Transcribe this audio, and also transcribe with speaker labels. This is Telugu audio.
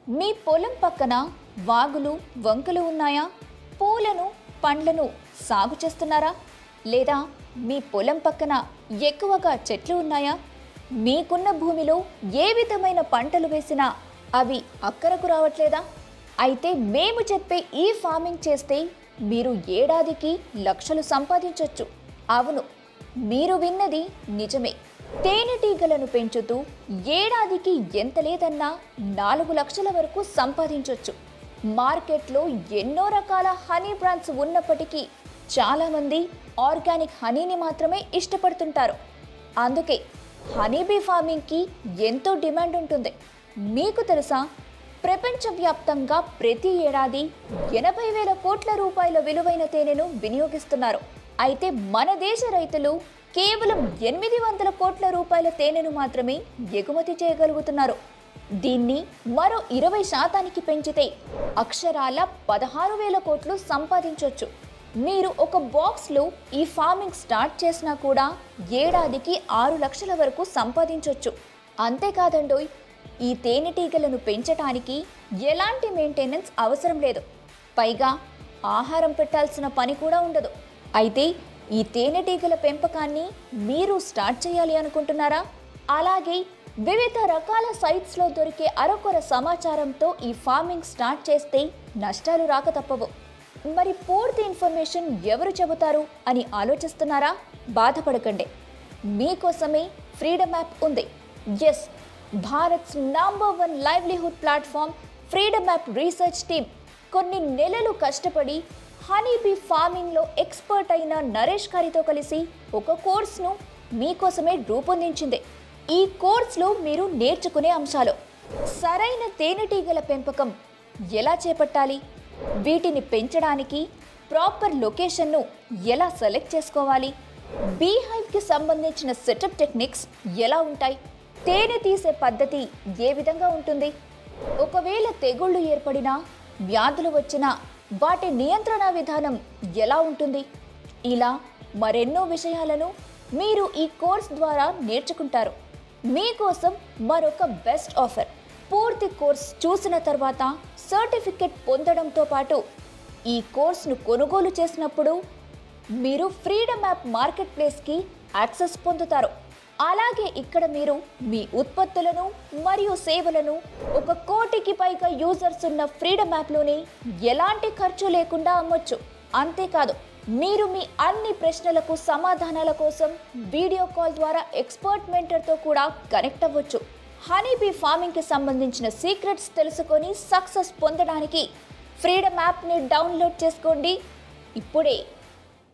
Speaker 1: మీ పొలం పక్కన వాగులు వంకలు ఉన్నాయా పూలను పండ్లను సాగు చేస్తున్నారా లేదా మీ పొలం పక్కన ఎక్కువగా చెట్లు ఉన్నాయా మీకున్న భూమిలో ఏ విధమైన పంటలు వేసినా అవి అక్కరకు రావట్లేదా అయితే మేము చెప్పే ఈ ఫార్మింగ్ చేస్తే మీరు ఏడాదికి లక్షలు సంపాదించొచ్చు అవును మీరు విన్నది నిజమే తేనెటీగలను పెంచుతూ ఏడాదికి ఎంత లేదన్నా నాలుగు లక్షల వరకు సంపాదించొచ్చు మార్కెట్లో ఎన్నో రకాల హనీ బ్రాండ్స్ ఉన్నప్పటికీ చాలామంది ఆర్గానిక్ హనీని మాత్రమే ఇష్టపడుతుంటారు అందుకే హనీబీ ఫార్మింగ్కి ఎంతో డిమాండ్ ఉంటుంది మీకు తెలుసా ప్రపంచవ్యాప్తంగా ప్రతి ఏడాది ఎనభై వేల కోట్ల రూపాయల విలువైన తేనెను వినియోగిస్తున్నారు అయితే మన దేశ రైతులు కేవలం ఎనిమిది వందల కోట్ల రూపాయల తేనెను మాత్రమే ఎగుమతి చేయగలుగుతున్నారు దీన్ని మరో ఇరవై శాతానికి పెంచితే అక్షరాల పదహారు వేల కోట్లు సంపాదించవచ్చు మీరు ఒక బాక్స్లో ఈ ఫార్మింగ్ స్టార్ట్ చేసినా కూడా ఏడాదికి ఆరు లక్షల వరకు సంపాదించవచ్చు అంతేకాదండోయ్ ఈ తేనెటీగలను పెంచటానికి ఎలాంటి మెయింటెనెన్స్ అవసరం లేదు పైగా ఆహారం పెట్టాల్సిన పని కూడా ఉండదు అయితే ఈ తేనెటీగల పెంపకాన్ని మీరు స్టార్ట్ చేయాలి అనుకుంటున్నారా అలాగే వివిధ రకాల సైట్స్లో దొరికే అరకొర సమాచారంతో ఈ ఫార్మింగ్ స్టార్ట్ చేస్తే నష్టాలు రాక తప్పవు మరి పూర్తి ఇన్ఫర్మేషన్ ఎవరు చెబుతారు అని ఆలోచిస్తున్నారా బాధపడకండి మీకోసమే ఫ్రీడమ్ యాప్ ఉంది is Bharat's number one livelihood platform freedom app research team కొన్ని నెలలు కష్టపడి హనీబీ ఫార్మింగ్లో ఎక్స్పర్ట్ అయిన నరేష్ గారితో కలిసి ఒక కోర్స్ను మీకోసమే రూపొందించింది ఈ కోర్సులో మీరు నేర్చుకునే అంశాలు సరైన తేనెటీగల పెంపకం ఎలా చేపట్టాలి వీటిని పెంచడానికి ప్రాపర్ లొకేషన్ను ఎలా సెలెక్ట్ చేసుకోవాలి బీహైవ్కి సంబంధించిన సెటప్ టెక్నిక్స్ ఎలా ఉంటాయి తేనె తీసే పద్ధతి ఏ విధంగా ఉంటుంది ఒకవేళ తెగుళ్ళు ఏర్పడినా వ్యాధులు వచ్చినా వాటి నియంత్రణ విధానం ఎలా ఉంటుంది ఇలా మరెన్నో విషయాలను మీరు ఈ కోర్స్ ద్వారా నేర్చుకుంటారు మీకోసం మరొక బెస్ట్ ఆఫర్ పూర్తి కోర్స్ చూసిన తర్వాత సర్టిఫికెట్ పొందడంతో పాటు ఈ కోర్సును కొనుగోలు చేసినప్పుడు మీరు ఫ్రీడమ్ యాప్ మార్కెట్ ప్లేస్కి యాక్సెస్ పొందుతారు అలాగే ఇక్కడ మీరు మీ ఉత్పత్తులను మరియు సేవలను ఒక కోటికి పైగా యూజర్స్ ఉన్న ఫ్రీడమ్ యాప్లోనే ఎలాంటి ఖర్చు లేకుండా అమ్మొచ్చు అంతేకాదు మీరు మీ అన్ని ప్రశ్నలకు సమాధానాల కోసం వీడియో కాల్ ద్వారా ఎక్స్పర్ట్ మెంటర్తో కూడా కనెక్ట్ అవ్వచ్చు హనీబీ ఫార్మింగ్కి సంబంధించిన సీక్రెట్స్ తెలుసుకొని సక్సెస్ పొందడానికి ఫ్రీడమ్ యాప్ని డౌన్లోడ్ చేసుకోండి ఇప్పుడే